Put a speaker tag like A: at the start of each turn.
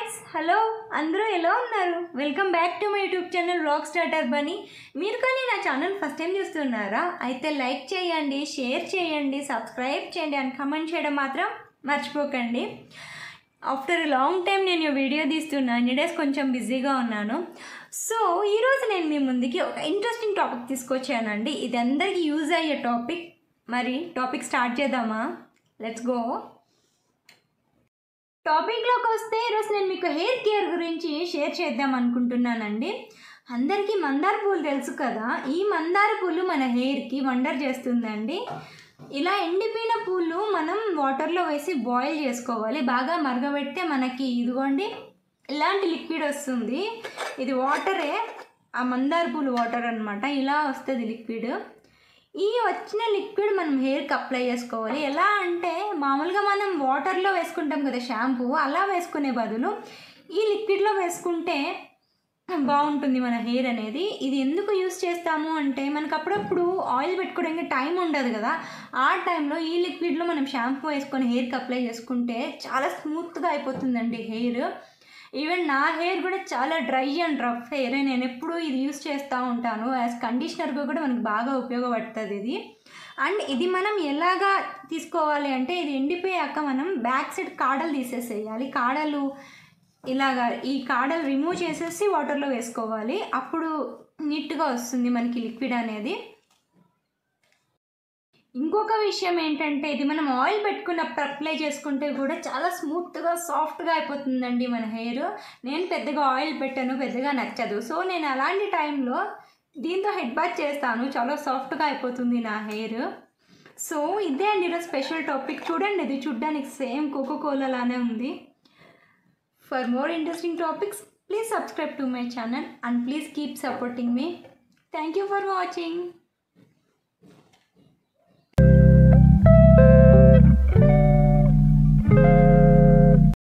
A: guys hello అందరూ ఎలా ఉన్నారు welcome back to my YouTube channel rock starter Bunny మీరు కానీ నా ఛానల్ ఫస్ట్ టైం చూస్తున్నారా అయితే లైక్ చేయండి షేర్ చేయండి సబ్స్క్రైబ్ చేయండి అండ్ కమెంట్ చేయడం మాత్రం మర్చిపోకండి ఆఫ్టర్ లాంగ్ టైం నేను ఈ వీడియో తీస్తున్నాను ఇన్ని డేస్ కొంచెం బిజీగా ఉన్నాను సో ఈరోజు నేను మీ ముందుకి ఒక ఇంట్రెస్టింగ్ టాపిక్ తీసుకొచ్చానండి ఇది అందరికీ యూజ్ అయ్యే టాపిక్ మరి టాపిక్ స్టార్ట్ చేద్దామా లెట్స్ గో టాపిక్లోకి వస్తే ఈరోజు నేను మీకు హెయిర్ కేర్ గురించి షేర్ చేద్దాం అనుకుంటున్నానండి అందరికీ మందార పూలు తెలుసు కదా ఈ మందార పూలు మన హెయిర్కి వండర్ చేస్తుందండి ఇలా ఎండిపోయిన పూలు మనం వాటర్లో వేసి బాయిల్ చేసుకోవాలి బాగా మరగబెడితే మనకి ఇదిగోండి ఇలాంటి లిక్విడ్ వస్తుంది ఇది వాటరే ఆ మందార పూలు వాటర్ అనమాట ఇలా వస్తుంది లిక్విడ్ ఈ వచ్చిన లిక్విడ్ మనం హెయిర్కి అప్లై చేసుకోవాలి ఎలా అంటే మామూలుగా మనం వాటర్లో వేసుకుంటాం కదా షాంపూ అలా వేసుకునే బదులు ఈ లిక్విడ్లో వేసుకుంటే బాగుంటుంది మన హెయిర్ అనేది ఇది ఎందుకు యూస్ చేస్తాము అంటే మనకు అప్పుడప్పుడు ఆయిల్ పెట్టుకోవడానికి టైం ఉండదు కదా ఆ టైంలో ఈ లిక్విడ్లో మనం షాంపూ వేసుకొని హెయిర్కి అప్లై చేసుకుంటే చాలా స్మూత్గా అయిపోతుందండి హెయిర్ ఈవెన్ నా హెయిర్ కూడా చాలా డ్రై అండ్ రఫ్ హెయిర్ నేను ఎప్పుడూ ఇది యూస్ చేస్తూ ఉంటాను యాజ్ కండిషనర్గా కూడా మనకు బాగా ఉపయోగపడుతుంది ఇది అండ్ ఇది మనం ఎలాగా తీసుకోవాలి అంటే ఇది ఎండిపోయాక మనం బ్యాక్ సైడ్ కాడలు తీసేసేయాలి కాడలు ఇలాగా ఈ కాడలు రిమూవ్ చేసేసి వాటర్లో వేసుకోవాలి అప్పుడు నీట్గా వస్తుంది మనకి లిక్విడ్ అనేది ఇంకొక విషయం ఏంటంటే ఇది మనం ఆయిల్ పెట్టుకున్నప్పుడు అప్లై చేసుకుంటే కూడా చాలా స్మూత్గా సాఫ్ట్గా అయిపోతుందండి మన హెయిర్ నేను పెద్దగా ఆయిల్ పెట్టాను పెద్దగా నచ్చదు సో నేను అలాంటి టైంలో దీంతో హెడ్ బాత్ చేస్తాను చాలా సాఫ్ట్గా అయిపోతుంది నా హెయిర్ సో ఇదే అండి ఈరోజు స్పెషల్ టాపిక్ చూడండి ఇది చూడ్డానికి సేమ్ కోకో కోలా లానే ఉంది for more interesting topics please subscribe to my channel and please keep supporting me thank you for watching